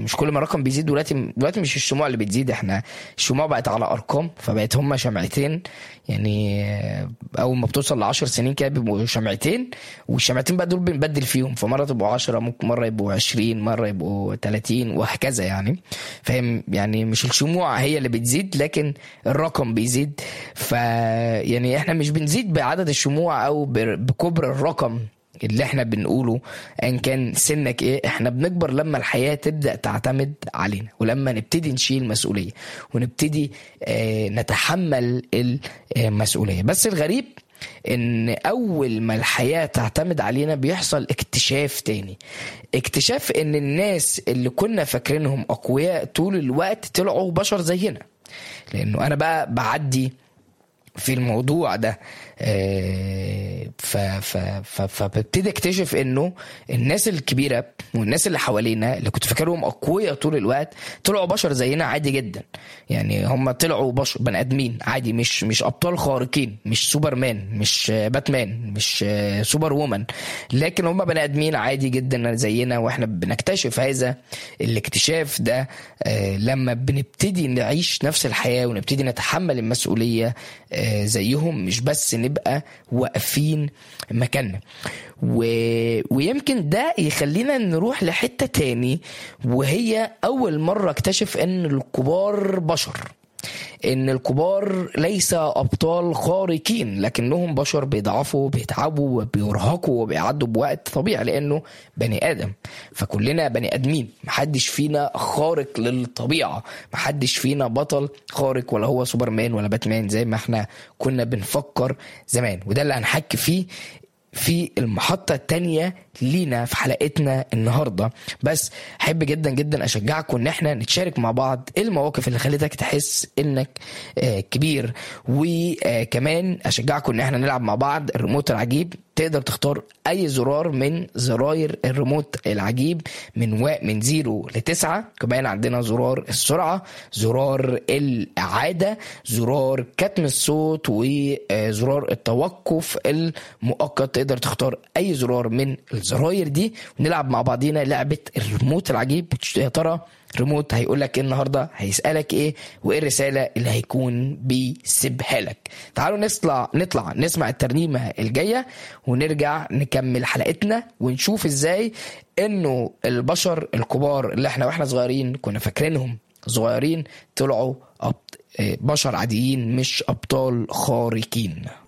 مش كل ما الرقم بيزيد دلوقتي دلوقتي مش الشموع اللي بتزيد احنا الشموع بقت على ارقام فبقت هما شمعتين يعني آه، اول ما بتوصل ل 10 سنين كده بيبقوا شمعتين والشمعتين بقى دول بنبدل فيهم فمره تبقوا 10 ممكن مره يبقوا 20 مره يبقوا 30 وهكذا يعني فاهم يعني مش الشموع هي اللي بتزيد لكن الرقم بيزيد ف يعني احنا مش بنزيد بعدد الشموع او ب- بكبر الرقم اللي احنا بنقوله ان كان سنك ايه احنا بنكبر لما الحياه تبدا تعتمد علينا ولما نبتدي نشيل مسؤوليه ونبتدي اه نتحمل المسؤوليه بس الغريب ان اول ما الحياه تعتمد علينا بيحصل اكتشاف تاني اكتشاف ان الناس اللي كنا فاكرينهم اقوياء طول الوقت طلعوا بشر زينا لانه انا بقى بعدي في الموضوع ده آه، ف- ف- ف- فببتدي اكتشف انه الناس الكبيره والناس اللي حوالينا اللي كنت فاكرهم اقوياء طول الوقت طلعوا بشر زينا عادي جدا يعني هم طلعوا بشر بني ادمين عادي مش مش ابطال خارقين مش سوبرمان مش آه، باتمان مش آه، سوبر وومن لكن هم بني ادمين عادي جدا زينا واحنا بنكتشف هذا الاكتشاف ده آه، لما بنبتدي نعيش نفس الحياه ونبتدي نتحمل المسؤوليه آه، زيهم مش بس نبقى واقفين مكاننا و... ويمكن ده يخلينا نروح لحته تاني وهي اول مره اكتشف ان الكبار بشر ان الكبار ليس ابطال خارقين لكنهم بشر بيضعفوا بيتعبوا وبيرهقوا وبيعدوا بوقت طبيعي لانه بني ادم فكلنا بني ادمين محدش فينا خارق للطبيعه محدش فينا بطل خارق ولا هو سوبرمان ولا باتمان زي ما احنا كنا بنفكر زمان وده اللي هنحكي فيه في المحطة التانية لينا في حلقتنا النهاردة بس أحب جدا جدا أشجعكم إن احنا نتشارك مع بعض إيه المواقف اللي خلتك تحس إنك آه، كبير وكمان أشجعكم إن احنا نلعب مع بعض الريموت العجيب تقدر تختار أي زرار من زراير الريموت العجيب من و... من زيرو لتسعة كمان عندنا زرار السرعة زرار الإعادة زرار كتم الصوت وزرار التوقف المؤقت تقدر تختار أي زرار من الزراير دي ونلعب مع بعضينا لعبة الريموت العجيب يا ترى ريموت هيقول لك ايه النهارده هيسالك ايه وايه الرساله اللي هيكون بيسيبها لك تعالوا نطلع نطلع نسمع الترنيمه الجايه ونرجع نكمل حلقتنا ونشوف ازاي انه البشر الكبار اللي احنا واحنا صغيرين كنا فاكرينهم صغيرين طلعوا أبط... بشر عاديين مش ابطال خارقين